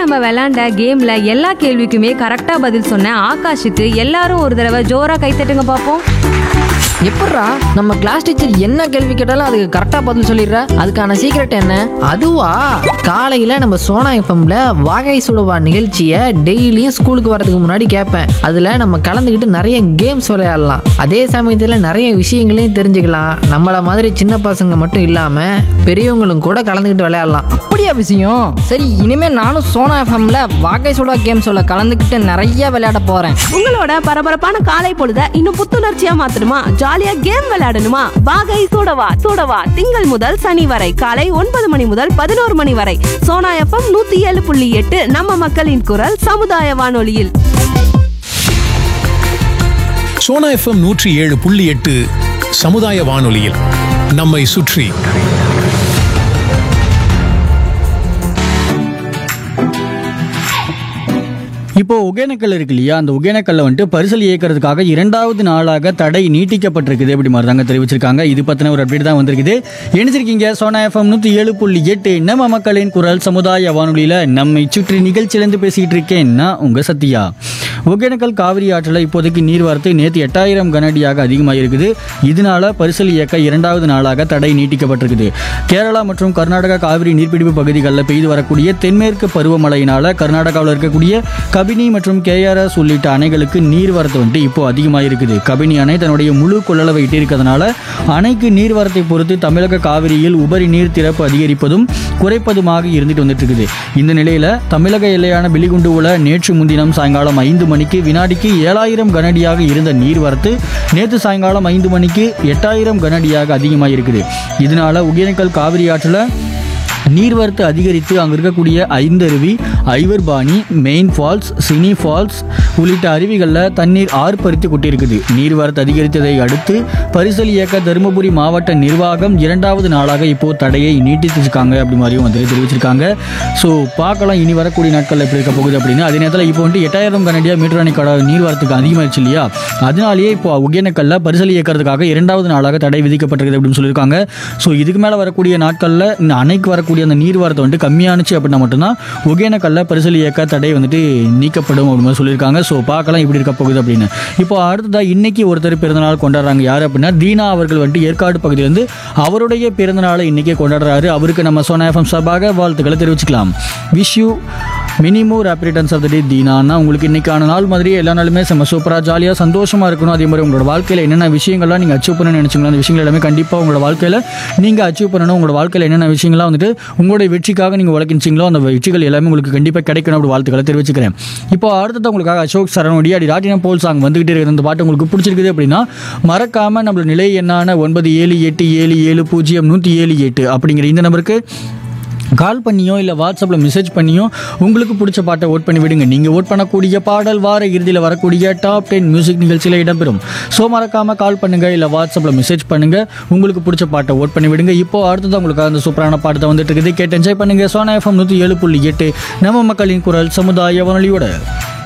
நம்ம விளையாண்ட கேம்ல எல்லா கேள்விக்குமே கரெக்டா பதில் சொன்ன ஆகாஷுக்கு எல்லாரும் ஒரு தடவை ஜோரா கைத்தட்டுங்க பார்ப்போம் எப்பட்றா நம்ம கிளாஸ் டீச்சர் என்ன கேள்வி கேட்டாலும் அதுக்கு கரெக்டா பதில் சொல்லிடுற அதுக்கான சீக்ரெட் என்ன அதுவா காலையில நம்ம சோனா எஃப்எம்ல வாகை சுடுவா நிகழ்ச்சியை டெய்லியும் ஸ்கூலுக்கு வரதுக்கு முன்னாடி கேட்பேன் அதுல நம்ம கலந்துக்கிட்டு நிறைய கேம்ஸ் விளையாடலாம் அதே சமயத்துல நிறைய விஷயங்களையும் தெரிஞ்சுக்கலாம் நம்மள மாதிரி சின்ன பசங்க மட்டும் இல்லாம பெரியவங்களும் கூட கலந்துக்கிட்டு விளையாடலாம் அப்படியா விஷயம் சரி இனிமே நானும் சோனா எஃப்எம்ல வாகை சுடா கேம் சொல்ல கலந்துக்கிட்டு நிறைய விளையாட போறேன் உங்களோட பரபரப்பான காலை பொழுத இன்னும் புத்துணர்ச்சியா மாத்தணுமா ஜாலியா கேம் விளையாடணுமா வாகை சூடவா சூடவா திங்கள் முதல் சனி வரை காலை ஒன்பது மணி முதல் பதினோரு மணி வரை சோனா எஃப்எம் நூத்தி ஏழு புள்ளி எட்டு நம்ம மக்களின் குரல் சமுதாய வானொலியில் சோனா எஃப்எம் நூற்றி ஏழு புள்ளி எட்டு சமுதாய வானொலியில் நம்மை சுற்றி இப்போ ஒகேனக்கல் இருக்கு இல்லையா அந்த ஒகேனக்கல்ல வந்துட்டு பரிசல் இயக்கிறதுக்காக இரண்டாவது நாளாக தடை நீட்டிக்கப்பட்டிருக்குது அப்படி மாதிரி தாங்க தெரிவிச்சிருக்காங்க இது பத்தின ஒரு அப்டேட் தான் வந்திருக்குது இணைச்சிருக்கீங்க சோனா எஃப்எம் நூற்றி ஏழு புள்ளி எட்டு நம்ம மக்களின் குரல் சமுதாய வானொலியில் நம்மை சுற்றி நிகழ்ச்சியிலேருந்து பேசிக்கிட்டு இருக்கேன் நான் உங்க சத்யா ஒகேனக்கல் காவிரி ஆற்றில் இப்போதைக்கு நீர்வரத்து நேற்று எட்டாயிரம் கனஅடியாக அதிகமாக இருக்குது இதனால பரிசல் இயக்க இரண்டாவது நாளாக தடை நீட்டிக்கப்பட்டிருக்குது கேரளா மற்றும் கர்நாடகா காவிரி நீர்பிடிப்பு பகுதிகளில் பெய்து வரக்கூடிய தென்மேற்கு பருவமழையினால கர்நாடகாவில் இருக்கக்கூடிய கபினி மற்றும் கேஆர்எஸ் உள்ளிட்ட அணைகளுக்கு நீர்வரத்து வந்துட்டு இப்போ அதிகமாக இருக்குது கபினி அணை தன்னுடைய முழு கொள்ளளவை எட்டியிருக்கிறதுனால அணைக்கு நீர்வரத்தை பொறுத்து தமிழக காவிரியில் உபரி நீர் திறப்பு அதிகரிப்பதும் குறைப்பதுமாக இருந்துட்டு வந்துட்டு இருக்குது இந்த நிலையில தமிழக எல்லையான பிலிகுண்டுவுல நேற்று முன்தினம் சாயங்காலம் ஐந்து மணிக்கு வினாடிக்கு ஏழாயிரம் கனஅடியாக இருந்த நீர்வரத்து நேற்று சாயங்காலம் ஐந்து மணிக்கு எட்டாயிரம் கனஅடியாக அதிகமாக இருக்குது இதனால ஒகேனக்கல் காவிரி ஆற்றில் நீர்வரத்து அதிகரித்து அங்கே இருக்கக்கூடிய ஐந்தருவி ஐவர்பாணி மெயின் ஃபால்ஸ் சினி ஃபால்ஸ் உள்ளிட்ட அருவிகளில் தண்ணீர் ஆர்ப்பரித்து கொட்டியிருக்குது நீர்வரத்து அதிகரித்ததை அடுத்து பரிசல் இயக்க தருமபுரி மாவட்ட நிர்வாகம் இரண்டாவது நாளாக இப்போ தடையை நீட்டிச்சிருக்காங்க அப்படி மாதிரியும் வந்து தெரிவிச்சிருக்காங்க ஸோ பார்க்கலாம் இனி வரக்கூடிய நாட்களில் எப்படி இருக்க போகுது அப்படின்னு அதே நேரத்தில் இப்போ வந்துட்டு எட்டாயிரம் கனடியா மீட்டர் அணை கட நீர்வரத்துக்கு அதிகமாகிடுச்சு இல்லையா அதனாலேயே இப்போ ஒகேனக்கல்ல பரிசல் இயக்கிறதுக்காக இரண்டாவது நாளாக தடை விதிக்கப்பட்டிருக்குது அப்படின்னு சொல்லியிருக்காங்க ஸோ இதுக்கு மேலே வரக்கூடிய நாட்களில் இந்த அணைக்கு வரக்கூடிய அந்த நீர்வரத்து வந்துட்டு கம்மியானுச்சு அப்படின்னா மட்டும்தான் ஒகேனக்கல்ல பரிசல் இயக்க தடை வந்துட்டு நீக்கப்படும் அப்படின்னு மாதிரி சொல்லியிருக்காங்க ஸோ பார்க்கலாம் இப்படி இருக்க போகுது அப்படின்னு இப்போ அடுத்ததாக இன்னைக்கு ஒருத்தர் பிறந்தநாள் கொண்டாடுறாங்க யார் அப்படின்னா தீனா அவர்கள் வந்துட்டு ஏற்காடு பகுதியிலேருந்து அவருடைய பிறந்தநாளை இன்னைக்கே கொண்டாடுறாரு அவருக்கு நம்ம சோனா எஃப்எம் சார்பாக வாழ்த்துக்களை தெரிவிச்சுக்கலாம் wish you minimum happy returns of the day தீனான்னா உங்களுக்கு இன்னைக்கான நாள் மாதிரியே எல்லா நாளுமே செம்ம சூப்பராக ஜாலியாக சந்தோஷமாக இருக்கணும் அதே மாதிரி உங்களோட வாழ்க்கையில் என்னென்ன விஷயங்கள்லாம் நீங்கள் அச்சீவ் பண்ணணும்னு நினச்சிங்களோ அந்த விஷயங்கள் எல்லாமே கண்டிப்பாக உங்களோட வாழ்க்கையில் நீங்கள் அச்சீவ் பண்ணணும் உங்களோட வாழ்க்கையில் என்னென்ன விஷயங்கள்லாம் வந்துட்டு உங்களுடைய வெற்றிக்காக நீங்கள் உழைக்கிச்சிங்களோ அந்த வெற்றிகள் எல்லாமே உங்களுக்கு கண்டிப்பாக கிடைக்கணும் அப்படி வாழ்த்துக்களை தெரிவிச்சுக்கிறேன் இப்போ அடுத்தது உங்களுக்காக அசோக் சரணுடைய அடி ராட்டினம் போல் சாங் வந்துகிட்டே இருக்கிற இந்த பாட்டு உங்களுக்கு பிடிச்சிருக்குது அப்படின்னா மறக்காமல் நம்மளோட நிலை எண்ணான ஒன்பது ஏழு எட்டு ஏழு ஏழு பூஜ்ஜியம் நூற்றி ஏழு எட்டு அப்படிங்கிற இந்த நம்பருக்கு கால் பண்ணியோ இல்லை வாட்ஸ்அப்பில் மெசேஜ் பண்ணியோ உங்களுக்கு பிடிச்ச பாட்டை ஓட் பண்ணி விடுங்க நீங்கள் ஓட் பண்ணக்கூடிய பாடல் வார இறுதியில் வரக்கூடிய டாப் டென் மியூசிக் நிகழ்ச்சியில் இடம்பெறும் ஸோ மறக்காமல் கால் பண்ணுங்கள் இல்லை வாட்ஸ்அப்பில் மெசேஜ் பண்ணுங்கள் உங்களுக்கு பிடிச்ச பாட்டை ஓட் பண்ணி விடுங்க இப்போ அடுத்தது உங்களுக்கு அந்த சூப்பரான பாட்டை வந்துட்டு இருக்குது கேட்டு என்ஜாய் பண்ணுங்கள் சோனா எஃப்எம் நூற்றி ஏழு புள்ளி எட்டு நம்ம மக்களின் குரல் சமுதாய வானொலியோட